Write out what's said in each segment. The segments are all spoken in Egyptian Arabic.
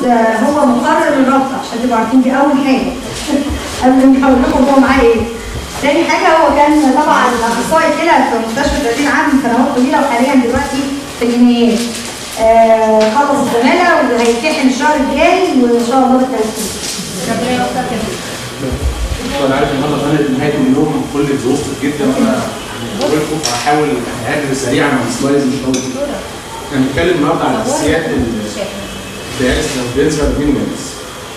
آه، هو مقرر الربط عشان تبقوا عارفين دي اول حاجه قبل ما اقول لكم هو معاه ايه تاني حاجه هو كان طبعا اخصائي كلى في مستشفى 30 عام من سنوات طويله وحاليا دلوقتي في الجنيات آه، خلص الزماله وهيمتحن الشهر الجاي وان شاء الله بالتوفيق ربنا يوفقك يا فندم. وانا عارف النهارده انا نهايه اليوم كل اكزوستد جدا وانا بقول لكم هحاول اهاجر سريعا مع السلايدز مش هقول احنا بنتكلم النهارده على اساسيات الدياليس او الدياليس والمينومنس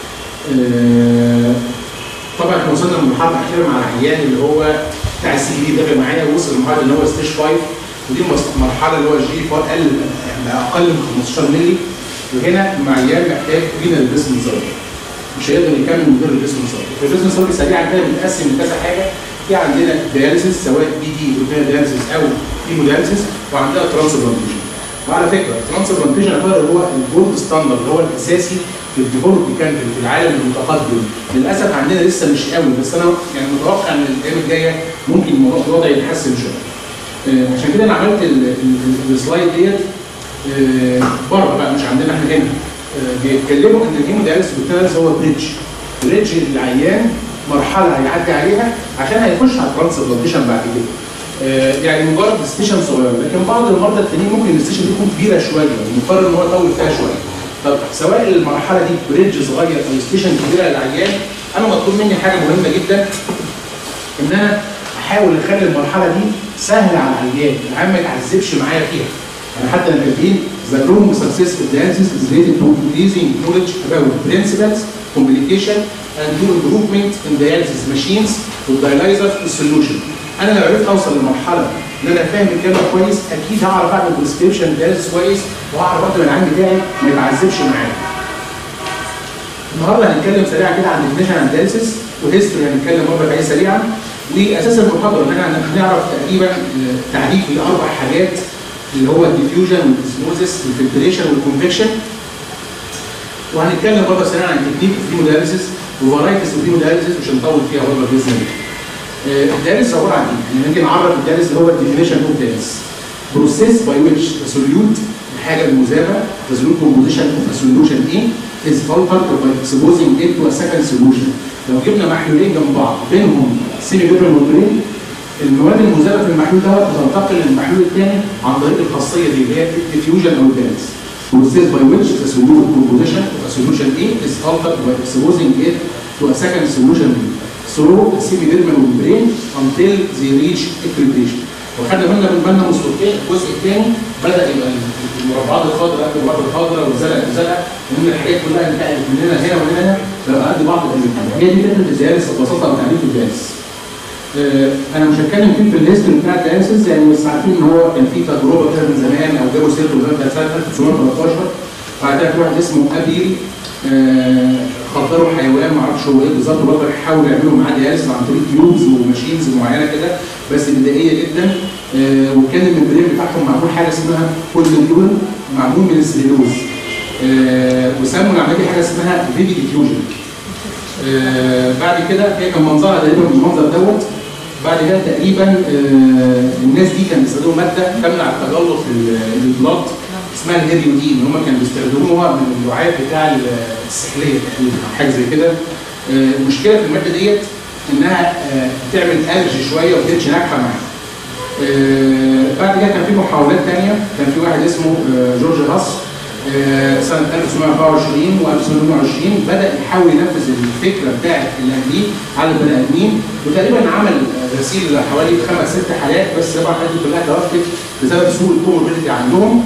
طبعا احنا وصلنا للمرحله الاخيره مع العيان اللي هو بتاع السي دي داخل معايا وصل لمرحله اللي هو ستيج 5 ودي المرحله اللي هو الجي فور اقل اقل من 15 مللي وهنا مع عيان محتاج رينال ريبليسمنت ثيرابي مش هيقدر يكمل من غير الريبليسمنت ثيرابي الريبليسمنت ثيرابي سريعا كده بيتقسم لكذا حاجه في عندنا دياليسيس سواء بي دي روتين دياليسيس او هيمودياليسيس وعندنا ترانسبلانتيشن وعلى فكره الترانسبلانتيشن يعتبر هو الجولد ستاندرد هو الاساسي في الديفلوب كانتري في العالم المتقدم للاسف عندنا لسه مش قوي بس انا يعني متوقع ان الايام الجايه ممكن الموضوع الوضع يتحسن شويه آه، عشان كده انا عملت ال- ال- السلايد ديت آه، بره بقى مش عندنا احنا هنا آه، بيتكلموا ان الهيمودياليسيس بالتالي هو بريدج بريدج العيان مرحله هيعدي عليها عشان هيخش على الترانسبلانتيشن بعد كده آه، يعني مجرد ستيشن صغير لكن بعض المرضى التانيين ممكن الستيشن دي تكون كبيره شويه مقرر ان هو يطول فيها شويه طب سواء المرحله دي بريدج صغير او ستيشن كبيره للعيان انا مطلوب مني حاجه مهمه جدا ان انا احاول اخلي المرحله دي سهله على العيان العيان ما يتعذبش معايا فيها يعني حتى لما كاتبين the long successful dialysis is related to increasing knowledge about principles, communication, and to improvement in dialysis machines والdialyzer solution. انا لو عرفت اوصل لمرحله ان انا فاهم الكلام ده كويس اكيد هعرف اعمل بريسكريبشن دايليسيس كويس وهعرف اقدر العيان بتاعي ما يتعذبش معايا. النهارده هنتكلم سريعا كده عن ديفينيشن عن دايليسيس وهيستوري هنتكلم مره بعيد سريعا واساس المحاضره ان احنا هنعرف تقريبا آه، تعريف لاربع حاجات اللي هو الديفيوجن والاسموزس والفلتريشن والكونفكشن وهنتكلم برضه سريعا عن تكنيك الهيمودياليسيس وفرايتيز الهيمودياليسيس مش هنطول فيها برضه باذن الله. آه، الدياليسيس عباره عن ايه؟ يعني ممكن نعرف الدياليسيس اللي هو الديفينيشن اوف دياليسيس. بروسيس باي ويتش سوليوت الحاجه المذابه سوليوت كومبوزيشن اوف سوليوشن ايه is altered by exposing it to a second solution. لو جبنا محلولين جنب بعض بينهم سيمي بيبر مولكولين المواد المذابه في المحلول ده بتنتقل للمحلول الثاني عن طريق الخاصيه دي اللي هي الديفيوجن او الدانس. Process by which the solute composition of a solution A is altered by exposing it to a second solution B through a semi-dermal membrane until they reach equilibration. وخدنا بالنا من بالنا من الصورتين الجزء الثاني بدا يبقى المربعات الخضراء قد المربعات الخضراء والزرق الزرق لان الحاجات كلها انتقلت من هنا هنا ومن هنا بقى قد بعض الاماكن هي دي فكره الدياليس ببساطه وتعريف الدياليس. آه، انا مش هتكلم فيه في الهيستوري بتاع الدياليسيس يعني بس عارفين ان هو كان في تجربه كده من زمان او جابوا سيرته زمان بتاعت سنه 1913 بعد كده في واحد اسمه ابيل آه، خطروا حيوان ما اعرفش هو ايه بالظبط برضه حاولوا يعملوا معاه دياليسيس عن طريق تيوبز وماشينز معينه كده بس بدائيه جدا آه، وكان الممبرين بتاعهم معمول حاجه اسمها بوليميول معمول من السليلوز آه، وسموا العمليه دي حاجه اسمها فيدي ديفيوجن آه، بعد كده هي كان منظرها تقريبا بالمنظر دوت بعد كده تقريبا آه، الناس دي كانوا بيستخدموا ماده تمنع التجلط لل- للبلاط اسمها الهيريودين اللي هم كانوا بيستخدموها من اللعاب بتاع السحليه تقريبا أو حاجه زي كده آه، المشكله في الماده ديت انها آه، بتعمل الرجي شويه وما كانتش ناجحه معاها آه، بعد كده كان في محاولات ثانيه كان في واحد اسمه آه، جورج هاس آه، سنه 1924 و 1920 بدا يحاول ينفذ الفكره بتاعت الانابيب على البني ادمين وتقريبا عمل آه، غسيل حوالي خمس ست حالات بس طبعا الحالات دي كلها توفت بسبب سوء الكوموربيديتي عندهم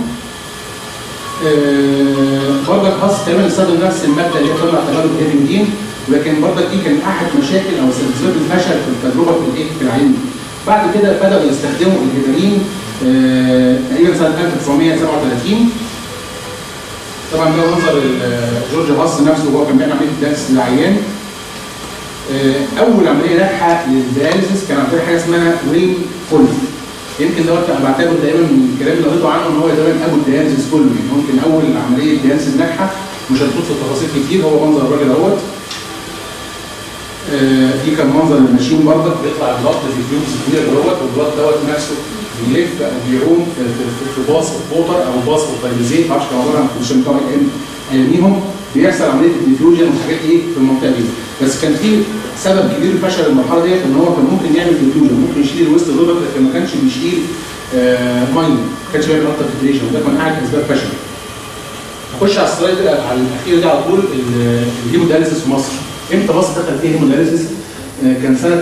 آه، برضك خاص تقريبا استخدم نفس الماده اللي هي تمنع تجلط الهيريودين ولكن برضك دي كان احد مشاكل او سبب الفشل في التجربه في الايه في العلم. بعد كده بداوا يستخدموا الهيبرين آه، تقريبا سنه 1937 طبعا ده منظر ال- جورج هاس نفسه وهو كان بيعمل عمليه دايليسيس للعيان آه، اول عمليه ناجحه للدياليسيس كان عن طريق حاجه اسمها ويل فول يمكن دوت انا بعتبره دايما من الكلام اللي قريته عنه ان هو دايما ابو الدياليسيس كله يعني ممكن اول عمليه دياليسيس ناجحه مش هنخوض في التفاصيل كتير هو منظر الراجل دوت آه، دي كان منظر الماشين برضك بيطلع البلاط في تيوبس كبيره دوت والبلاط دوت نفسه بيلف او بيعوم في, في, في, في باص اوف ووتر او باص اوف فايبزيت معرفش كان عباره عن كونديشن طبعا اياميهم بيحصل عمليه الديفيوجن والحاجات ايه في المنطقه دي بس كان في سبب كبير لفشل المرحله ديت ان هو كان ممكن يعمل ديفيوجن ممكن يشيل الويست برودكت لكن ما كانش بيشيل آه ميه ما كانش بيعمل التر فلتريشن وده كان احد اسباب فشل نخش على السلايد على الاخير ده على طول الهيموداليسيس في مصر امتى مصر دخل فيها هيموداليسيس؟ آه كان سنه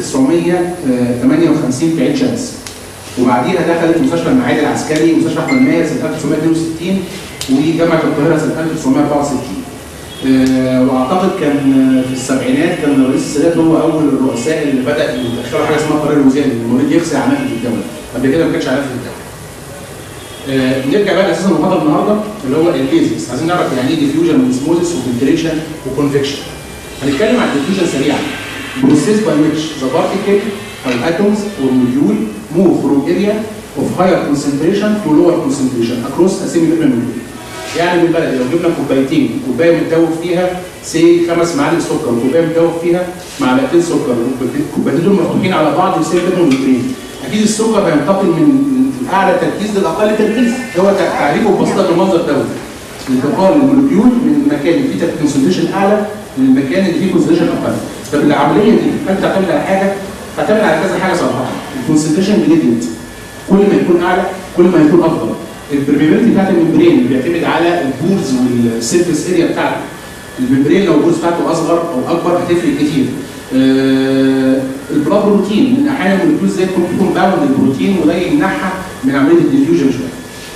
1958 في عين شمس وبعديها دخلت مستشفى المعادي العسكري ومستشفى احمد ماهر سنه 1962 وجامعه القاهره سنه 1964 أه واعتقد كان في السبعينات كان الرئيس السادات هو اول الرؤساء اللي بدا يدخلوا حاجه اسمها قرار الوزاري ان المريض يغسل عناته في الدوله قبل كده ما كانش عناته في الدوله. أه نرجع بقى لاساس المحاضره النهارده اللي هو البيزكس عايزين نعرف يعني ايه ديفيوجن واسموزس وفلتريشن وكونفكشن. هنتكلم عن الديفيوجن سريعا. بروسيس باي ويتش ذا بارتيكل او اتومز or module move from area of higher concentration to lower concentration across a semi-linear module. يعني بالبلدي لو جبنا كوبايتين كوبايه متدوب فيها سي خمس معالق سكر وكوبايه متدوب فيها معلقتين سكر الكوبايتين دول مفتوحين على بعض يصير بينهم لترين اكيد السكر هينتقل من اعلى تركيز للاقل تركيز هو تعريفه ببساطه بالمنظر دوت انتقال المولكيول من مكان فيه كونسنتريشن اعلى للمكان اللي فيه كونسنتريشن اقل طب العمليه دي انت تعتمد على حاجه تعتمد على كذا حاجه صراحه الكونسنتريشن جريدينت كل ما يكون اعلى كل ما يكون افضل البرميبيلتي بتاعت الممبرين بيعتمد على البورز والسيرفيس اريا بتاعته الممبرين لو البورز بتاعته اصغر او اكبر هتفرق كتير آه البلاد بروتين من احيانا المولكيولز ديت ممكن تكون باوند البروتين وده يمنعها من عمليه الديفيوجن شويه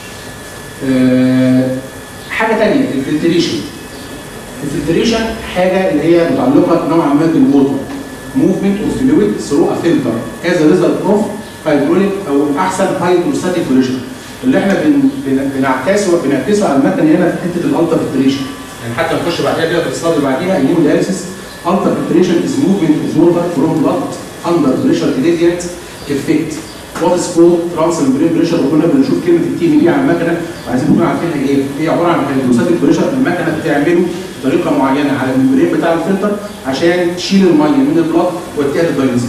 آه حاجه ثانيه الفلتريشن الفلتريشن حاجه اللي هي متعلقه نوعا ما بالووتر movement of fluid through a filter as a result of hydraulic او احسن hydrostatic pressure اللي احنا بن بن بنعكسه بنعكسه على المكن هنا في حته الالتر فلتريشن يعني حتى نخش بعدها كده في السلايد اللي بعديها الهيمودياليسيس التر فلتريشن از موفمنت اوف ووتر فروم بلاد اندر بريشر جريدينت افكت وات از كولد ترانس ممبرين بريشر وكنا بنشوف كلمه التي ام دي على المكنه وعايزين نكون عارفينها ايه هي عباره عن هيدروستاتيك بريشر المكنه بتعمله بطريقه معينه على الممبرين بتاع الفلتر عشان تشيل الميه من البلاد وتديها للدايليزيت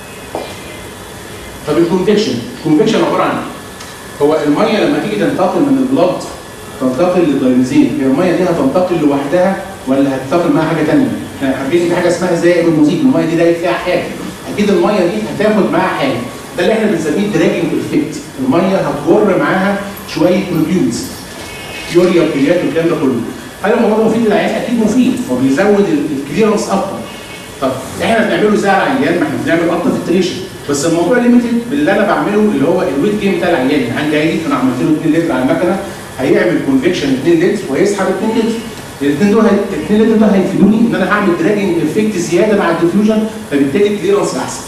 طب الكونفكشن الكونفكشن عباره عن هو الميه لما تيجي تنتقل من البلاد تنتقل للدايليزين هي الميه دي هتنتقل لوحدها ولا هتنتقل معاها حاجه ثانيه؟ يعني عارفين في حاجه اسمها زائد المزيج الميه دي دايت فيها حاجه اكيد الميه دي هتاخد معاها حاجه ده اللي احنا بنسميه دراجنج افكت الميه هتجر معاها شويه مولكيولز يوريا وكليات والكلام ده كله هل الموضوع مفيد للعيان؟ اكيد مفيد هو بيزود الكليرنس اكتر طب احنا بنعمله ازاي على العيان؟ ما احنا بنعمل اكتر فلتريشن بس الموضوع ليميتد باللي انا بعمله اللي هو الويت جيم بتاع العيان يعني عندي عيان انا عملت له 2 لتر على المكنه هيعمل كونفكشن 2 لتر وهيسحب 2 لتر الاثنين دول 2 لتر دول هيفيدوني ان انا هعمل دراجنج افكت زياده مع الديفيوجن فبالتالي الكليرنس احسن.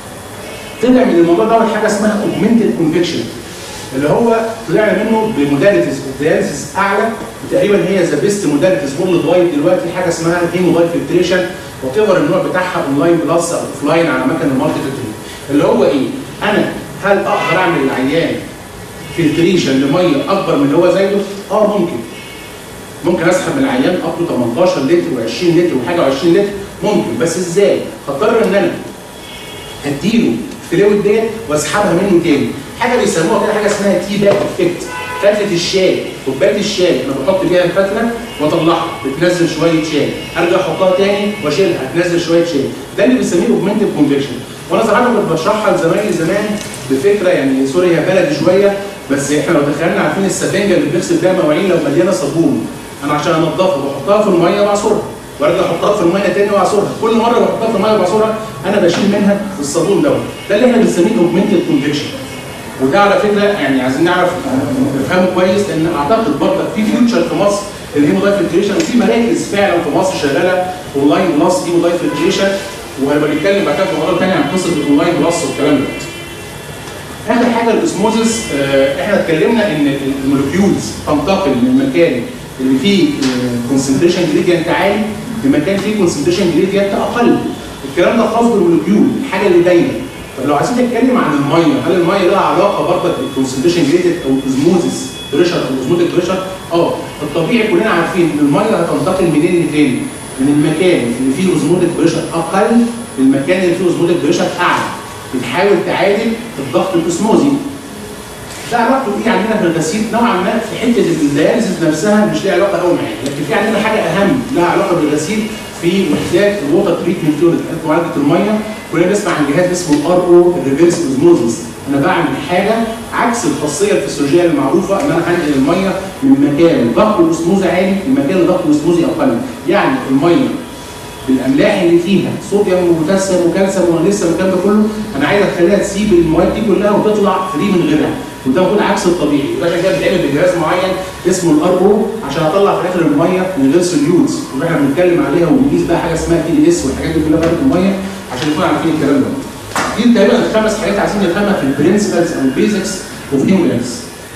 طلع من الموضوع دوت حاجه اسمها اوجمنتد كونفكشن اللي هو طلعنا منه بموداليتيز دياليسيس اعلى تقريبا هي ذا بيست موداليتيز وورلد وايد دلوقتي حاجه اسمها هيموبايل فلتريشن وات النوع بتاعها اونلاين بلس او اوف لاين على مكن المالتي فلتريشن اللي هو ايه؟ انا هل اقدر اعمل العيان فلتريشن لميه اكبر من اللي هو زايده؟ اه ممكن. ممكن اسحب من العيان اب تو 18 لتر و20 لتر وحاجه و20 لتر ممكن بس ازاي؟ هضطر ان انا اديله الفلويد ديت واسحبها منه تاني. حاجه بيسموها كده حاجه اسمها تي باك افكت فتله الشاي كوبايه الشاي انا بحط بيها الفتله واطلعها بتنزل شويه شاي ارجع احطها تاني واشيلها تنزل شويه شاي ده اللي بنسميه اوجمنتد كونفكشن وانا صراحه كنت بشرحها لزمايلي زمان بفكره يعني سوري هي بلدي شويه بس احنا لو دخلنا عارفين السفنجه اللي بنغسل بيها مواعين لو مليانه صابون انا عشان انضفها بحطها في الميه واعصرها وارجع احطها في الميه تاني واعصرها كل مره بحطها في الميه واعصرها انا بشيل منها الصابون دوت ده اللي احنا بنسميه اوجمنتد كونفكشن وده على فكره يعني عايزين نعرف نفهمه كويس لان اعتقد برضك في فيوتشر في مصر الهيمودايت فلتريشن وفي مراكز فعلا في مصر شغاله اونلاين بلس هيمودايت فلتريشن وهنبقى نتكلم بعد كده في محاضره ثانيه عن قصه الاونلاين بلس والكلام ده. اخر حاجه الاسموزس آه احنا اتكلمنا ان المولكيولز تنتقل من المكان اللي فيه كونسنتريشن جريدينت عالي لمكان فيه كونسنتريشن جريدينت اقل. الكلام ده خاص بالمولكيول الحاجه اللي دايما طب لو عايزين نتكلم عن الميه هل الميه لها علاقه برضك بالكونسنتريشن جريدينت او الاسموزس بريشر او الاسموتيك بريشر؟ اه الطبيعي كلنا عارفين ان الميه هتنتقل منين لفين؟ من المكان اللي فيه اوزموتيك بريشر اقل للمكان اللي فيه اوزموتيك بريشر اعلى. بتحاول تعادل الضغط الاسموزي. ده علاقته ايه عندنا بالغسيل نوعا ما في حته الدياليسيس نفسها مش ليها علاقه قوي معايا لكن في عندنا حاجه اهم لها علاقه بالغسيل في وحدات الووتر تريتمنت يونت معالجه الميه كلنا نسمع عن جهاز اسمه الار او الريفيرس اوزموزس انا بعمل حاجه عكس الخاصيه الفسيولوجيه المعروفه ان انا هنقل الميه من مكان ضغط الاسموز عالي لمكان ضغط الاسموزي اقل يعني الميه بالاملاح اللي فيها صوديوم وبوتاسيوم وكالسيوم ومغنيسيوم والكلام ده كله انا عايز اخليها تسيب المواد دي كلها وتطلع فري من غيرها وده المفروض عكس الطبيعي وده عشان كده بيتعمل بجهاز معين اسمه الار او عشان اطلع في الاخر الميه من غير سوليوتس واللي احنا بنتكلم عليها وبنقيس بقى حاجه اسمها تي دي اس والحاجات دي كلها بتاعت الميه عشان نكون عارفين الكلام ده دي تقريبا الخمس حاجات عايزين نفهمها في البرنسبلز او البيزكس اوف هيمودايلس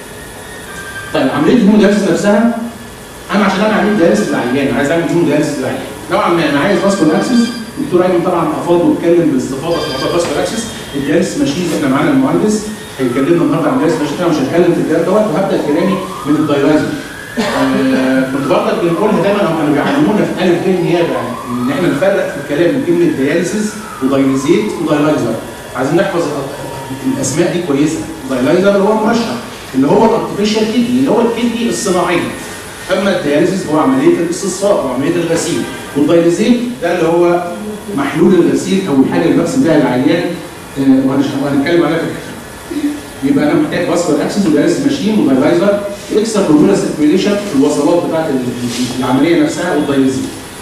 طيب عمليه الهيمودايلس نفسها انا عشان انا اعمل دياليسيس للعيان عايز اعمل هيمودايلس للعيان نوعا ما انا عايز فاسكول اكسس الدكتور ايمن طبعا افاض واتكلم باستفاضه في موضوع فاسكول اكسس الدياليسيس ماشين احنا معانا المهندس هيكلمنا النهارده عن الدياليسيس ماشين انا مش هتكلم في الكلام دوت وهبدا كلامي من الدايلايزر آه كنت برضك بنقولها دايما او كانوا بيعلمونا في الف ب نيابه يعني ان احنا نفرق في الكلام بين كلمه دياليسيس ودايليزيت ودايلايزر عايزين نحفظ الاسماء دي كويسه دايلايزر اللي هو مرشح اللي هو الارتفيشال كيدني اللي هو الكدني الصناعيه اما الدياليسيس هو عمليه الاستصفاء وعمليه الغسيل والدايليزيت ده اللي هو محلول الغسيل او الحاجه اللي بغسل بيها العيان آه وهنتكلم عليها في الاخر يبقى انا محتاج فاسكولار اكسس ودياليسيس ماشين ودايلايزر اكسترا بروفيلا سيركيوليشن في الوصلات بتاعت العمليه نفسها والدايليزيت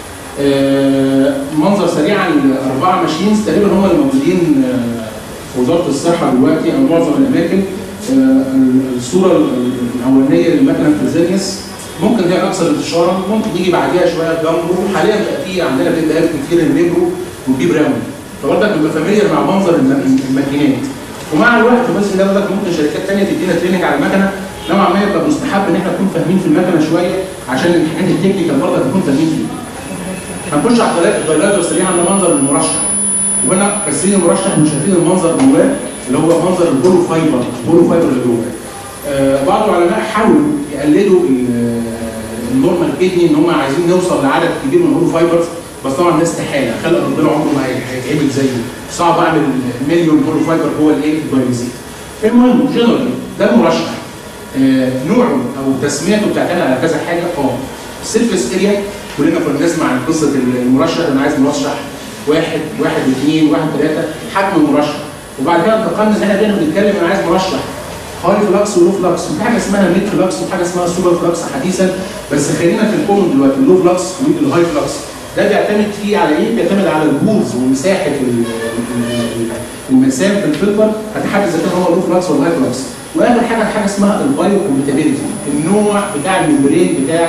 آه منظر سريعا اربعه ماشينز تقريبا هم اللي موجودين آه في وزاره الصحه دلوقتي او معظم الاماكن آه الصوره الاولانيه للمكنه الفرزانيوس ممكن هي الاكثر انتشارا ممكن يجي بعديها شويه جامبرو حاليا بقى في عندنا بيبقى كتير النيبرو وجيب راون فبرضك بيبقى فاميليار مع منظر الماكينات ومع الوقت بس ده برضك ممكن شركات ثانيه تدينا تريننج على المكنه نوعا ما يبقى مستحب ان احنا نكون فاهمين في المكنه شويه عشان الحاجات التكنيكال برضك نكون فاهمين فيها. هنخش على الدايلايزر سريعا ده منظر المرشح وهنا كاسرين المرشح مش شايفين المنظر جواه اللي هو منظر البولو فايبر البولو فايبر اللي جواه. آه بعض العلماء حاولوا يقلدوا النورمال كدني ان هم عايزين نوصل لعدد كبير من الهولو فايبرز بس طبعا ده استحاله خلق ربنا عمره ما هيتعمل زيه صعب اعمل مليون هولو فايبر جوه الايه الدايليزيت المهم جنرالي ده المرشح آه نوعه او تسميته بتعتمد على كذا حاجه اه السيرفيس اريا كلنا كنا بنسمع عن قصه المرشح انا عايز مرشح واحد واحد اثنين واحد ثلاثه حجم المرشح وبعد كده انتقلنا ان احنا بقينا بنتكلم انا عايز مرشح هاي فلكس ولو فلكس وفي حاجه اسمها ميد فلكس وفي حاجه اسمها سوبر فلكس حديثا بس خلينا في الكومن دلوقتي اللو فلكس والهاي فلكس ده بيعتمد فيه على ايه؟ بيعتمد على البولز ومساحه المسام في الفلتر هتحدد اذا كان هو لو فلكس ولا هاي فلكس واخر حاجه حاجه اسمها البايو كومباتيبيلتي النوع بتاع الممبرين بتاع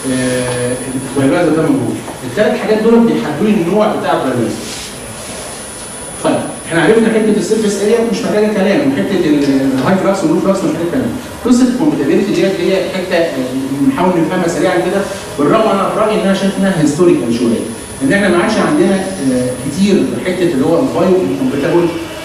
الفيروس ده موجود الثلاث حاجات دول بيحددوا لي النوع بتاع الفيروس طيب احنا عرفنا حته السيرفيس اريا مش محتاجه كلام وحته الهاي فلكس واللو فلكس مش محتاجه كلام قصه الكومباتيبيلتي ديت هي حته بنحاول نفهمها سريعا كده بالرغم انا في رايي انها شايف انها هيستوريكال شويه ان احنا ما عادش عندنا كتير حته اللي هو البايو كومباتيبل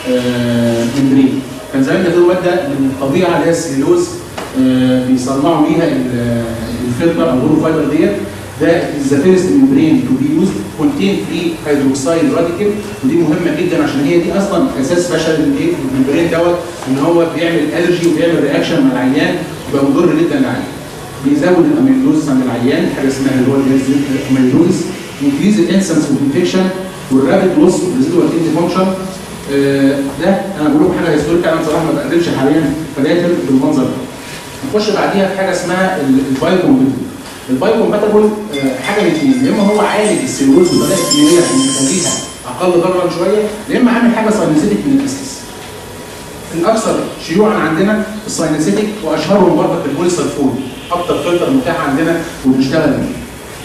ممبرين كان زمان ده ماده من الطبيعه اللي هي السليلوز بيصنعوا بيها الفلتر او الهولو فايبر ديت ده is the first membrane to be used contain free hydroxide radical ودي مهمه جدا عشان هي دي اصلا اساس فشل الايه الممبرين دوت ان هو بيعمل الرجي وبيعمل رياكشن مع العيان يبقى مضر جدا للعيان بيزود الاميلوز عند العيان حاجه اسمها اللي هو الاميلوز increase the incidence of infection والرابid loss of residual kidney function ده انا بقول لكم حاجه هيستوريكال انا بصراحه ما بقدمش حاليا فلاتر بالمنظر ده نخش بعديها في حاجه اسمها البايو كومباتبل البايو كومباتبل حاجه من اثنين يا اما هو عالج السيلوز بطريقه كيميائيه عشان يخليها اقل ضررا شويه يا اما عامل حاجه ساينسيتك من الاساس الاكثر شيوعا عندنا الساينسيتك واشهرهم برضه البوليسلفون اكتر فلتر متاح عندنا وبنشتغل بيه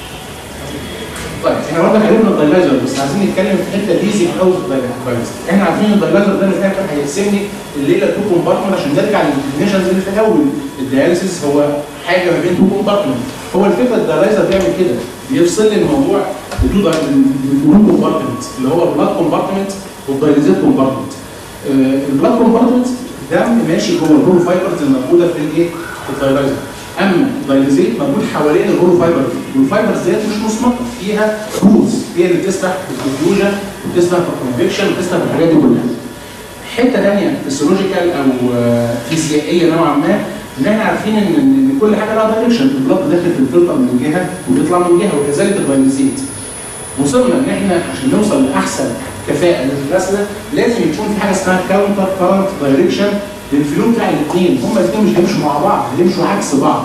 طيب احنا برضه عرفنا الدايلايزر بس عايزين نتكلم في حته بيزك قوي في الدايلايزر احنا عارفين الدايلايزر ده من الاخر هيقسم لي الليله تو كومبارتمنت عشان نرجع للديفينيشنز اللي في الاول الدياليسيس هو حاجه ما بين تو كومبارتمنت هو الفكره الدايلايزر بيعمل كده بيفصل لي الموضوع لتو كومبارتمنت اللي هو البلاد كومبارتمنت والدايليزيت كومبارتمنت البلاد كومبارتمنت ده ماشي جوه الهولو فايبرز الموجوده في الايه؟ في الدايلايزر اما الدايليزيت موجود حوالين الهولو فايبر والفايبرز ديت مش مصمته فيها روز هي اللي بتسبح في الديفيوجن وبتسبح في الكونفكشن وبتسبح في الحاجات دي كلها حته ثانيه فيسيولوجيكال او آه، فيزيائيه نوعا ما ان احنا عارفين ان ان كل حاجه لها دايركشن البلاد داخل في الفلتر من جهه وبيطلع من جهه وكذلك الفيروسيت وصلنا ان احنا عشان نوصل لاحسن كفاءه للرسم ده لازم يكون في حاجه اسمها كاونتر كارنت دايركشن للفلو بتاع الاثنين هما الاثنين مش هيمشوا مع بعض هيمشوا عكس بعض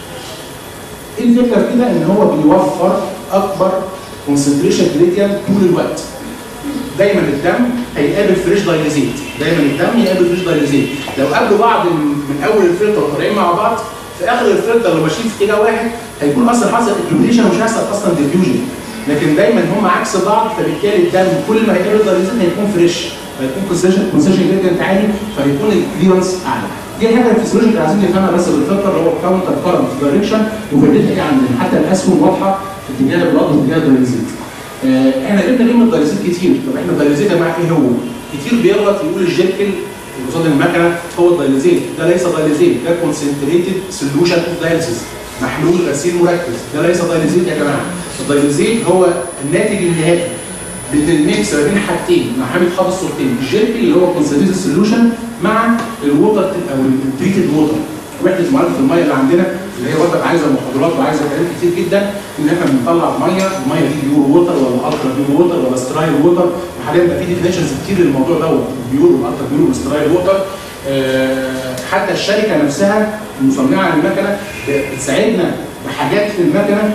ايه الفكره في كده ان هو بيوفر اكبر كونسنتريشن جريديان طول الوقت دايما الدم هيقابل فريش دايليزيت دايما الدم يقابل فريش دايليزيت لو قابلوا بعض من من اول الفلتر وطالعين مع بعض في اخر الفلتر لو ماشيين في اتجاه واحد هيكون اصلا حصل اكيوميليشن ومش هيحصل اصلا ديفيوجن لكن دايما هم عكس بعض فبالتالي الدم كل ما هيقابل دايليزيت هيكون فريش هيكون كونسنتريشن كونسنتريشن جريدينت عالي فهيكون الكليرنس اعلى دي الحاجه الفسيولوجيك اللي عايزين نفهمها بس بالفلتر اللي هو كاونتر كارنت دايركشن وفائدتها ايه عندنا حتى الاسهم واضحه في اتجاه البلاد واتجاه الدايليزيت آه، احنا جبنا كلمه دايليزيت كتير طب احنا الدايليزيت يا جماعه ايه هو؟ كتير بيغلط يقول الجيركل اللي قصاد المكنه هو الدايليزيت ده ليس دايليزيت ده كونسنتريتد سوليوشن اوف دايليسيس محلول غسيل مركز ده ليس دايليزيت يا جماعه الدايليزيت هو الناتج النهائي بين الميكس ما بين حاجتين مع حامل خاض الصورتين الجيركل اللي هو كونسنتريتد سوليوشن مع الووتر او التريتد ووتر وحده معالجه الميه اللي عندنا اللي هي برضه عايزه محاضرات وعايزه كلام كتير جدا ان احنا بنطلع ميه الميه دي بيور ووتر ولا الترا بيور ووتر ولا سترايل ووتر وحاليا بقى في ديفينيشنز كتير للموضوع دوت بيور والترا بيور والسترايل ووتر آه، حتى الشركه نفسها المصنعه للمكنه بتساعدنا بحاجات في المكنه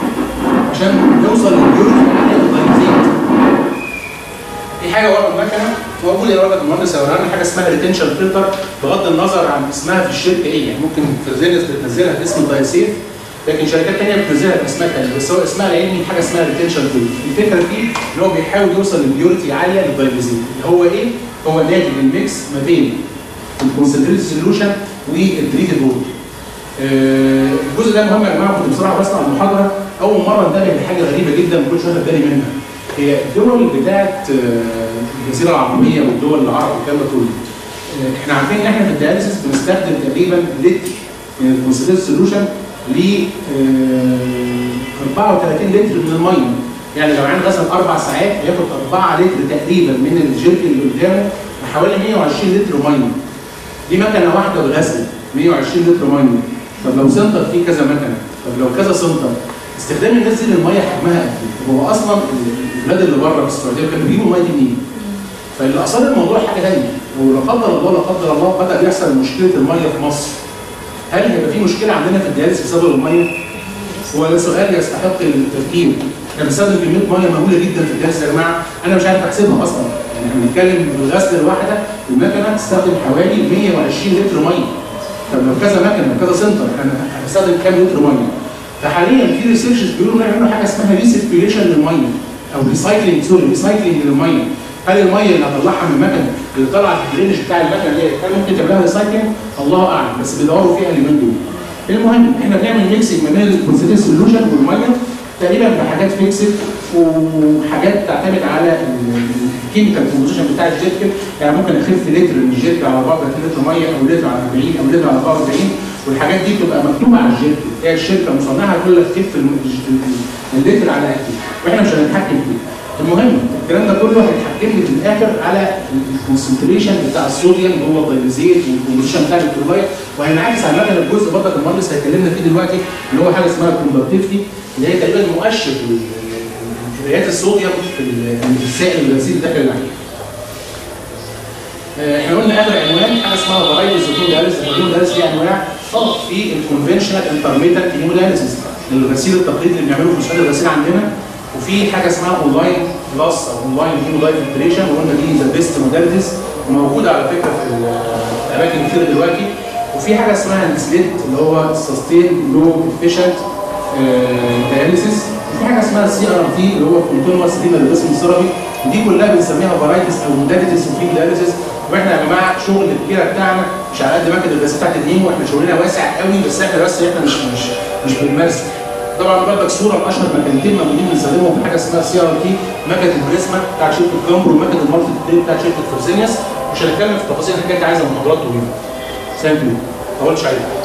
عشان نوصل للبيور الدايليزيت في حاجه ورا المكنه موجوده ورا المهندس اورانا حاجه اسمها ريتنشن فلتر بغض النظر عن اسمها في الشركه ايه يعني ممكن فرزينس بتنزلها باسم دايسيف لكن شركات ثانيه بتنزلها باسمها ثانيه بس هو اسمها العلمي حاجه اسمها ريتنشن فلتر الفكره فيه ان هو بيحاول يوصل لبيورتي عاليه للدايليزيت اللي هو ايه؟ هو ناتج الميكس ما بين الكونسنتريتد سوليوشن والتريتد ووتر آه، الجزء ده مهم يا جماعه كنت بصراحه بسمع المحاضره اول مره انتبه لحاجه غريبه جدا ما كنتش واخد بالي منها هي الدول بتاعت آه، الجزيره العربيه والدول العرب والكلام ده كله آه، احنا عارفين ان احنا في الدياليسيس بنستخدم تقريبا لتر من الكونسنتريت سوليوشن ل 34 لتر من الميه يعني لو عين غسل اربع ساعات هياخد 4 لتر تقريبا من الجيركن اللي قدامه بحوالي 120 لتر ميه دي مكنه واحده بالغسل 120 لتر ميه طب لو سنتر فيه كذا مكنه طب لو كذا سنتر استخدام الناس دي للميه حجمها قد ايه؟ طب هو اصلا البلاد اللي بره في السعوديه كانوا بيجيبوا الميه دي منين؟ فاللي اثار الموضوع حاجه ثانيه ولو قدر الله لا قدر الله بدا يحصل مشكله الميه في مصر هل هيبقى في مشكله عندنا في الدياليسيس بسبب الميه؟ هو ده سؤال يستحق التفكير احنا بنستخدم كميه ميه مهوله جدا في الدياليسيس يا جماعه انا مش عارف احسبها اصلا يعني احنا بنتكلم بالغسل الواحده المكنه تستخدم حوالي 120 لتر ميه طب لو كذا مكنه وكذا سنتر احنا هنستخدم كام لتر ميه؟ فحاليا في ريسيرشز بيقولوا ان يعملوا حاجه اسمها ريسيركيوليشن للميه او ريسايكلينج سوري ريسايكلينج للميه هل الميه اللي هطلعها من المكنه اللي طالعه في الدرينج بتاع المكنه ديت هل ممكن تعملها ريسايكلينج؟ الله اعلم بس بيدوروا فيها اليومين دول. المهم احنا بنعمل ميكسنج ما بين الكونسنتريت سوليوشن والميه تقريبا بحاجات فيكسد وحاجات تعتمد على الكيميكال كومبوزيشن بتاع الجيركن يعني ممكن اخف لتر من الجيركن على 34 لتر ميه او لتر على 40 او لتر على 44 والحاجات دي بتبقى مكتوبه على الجيركن هي الشركه مصنعه تقول لك خف الم- اللتر على قد ايه واحنا مش هنتحكم فيه المهم الكلام ده كله هيتحكم لي في الاخر على الكونسنتريشن بتاع الصوديوم جوه الدايليزيت والكومبوزيشن بتاع الكترولايت وهينعكس على المكنه الجزء برضك المهندس هيكلمنا فيه دلوقتي اللي هو حاجه اسمها الكوندكتيفيتي اللي هي تقريبا مؤشر كميات الصوديوم في ال- السائل الغسيل داخل العين. آه، احنا قلنا اخر عنوان حاجه اسمها فرايتيز اوف دايليسيس الهيمودايليسيس دايليسيس دي انواع اه في الكونفنشنال انترميتنت هيمودايليسيس الغسيل التقليدي اللي بنعمله في مستشفى الغسيل عندنا وفي حاجه اسمها اونلاين بلس او اونلاين هيمودايل فلتريشن وقلنا دي ذا بيست موداليتيز وموجوده على فكره في ال- اماكن كتير دلوقتي وفي حاجه اسمها السليت اللي هو سستين لو افيشنت داياليسيس وفي حاجه اسمها السي ار تي اللي هو كونتينوس رينال ريسم ثيرابي ودي كلها بنسميها فرايتيز او موداليتيز وفي داياليسيس واحنا يا جماعه شغل الكلى بتاعنا مش على قد مكنه الغسيل بتاعت الدين واحنا شغلنا واسع قوي بس احنا بس احنا مش مش مش بنمارسه طبعا برضك صوره من اشهر مكانتين موجودين بنستخدمهم في حاجه اسمها سي ار تي مكنه البريزما بتاع شركه كامبر ومكنه المالتي تريد بتاع شركه فرسينيوس مش هنتكلم في تفاصيل الحاجات دي عايزه محاضرات طويله ثانك يو ما قلتش عليها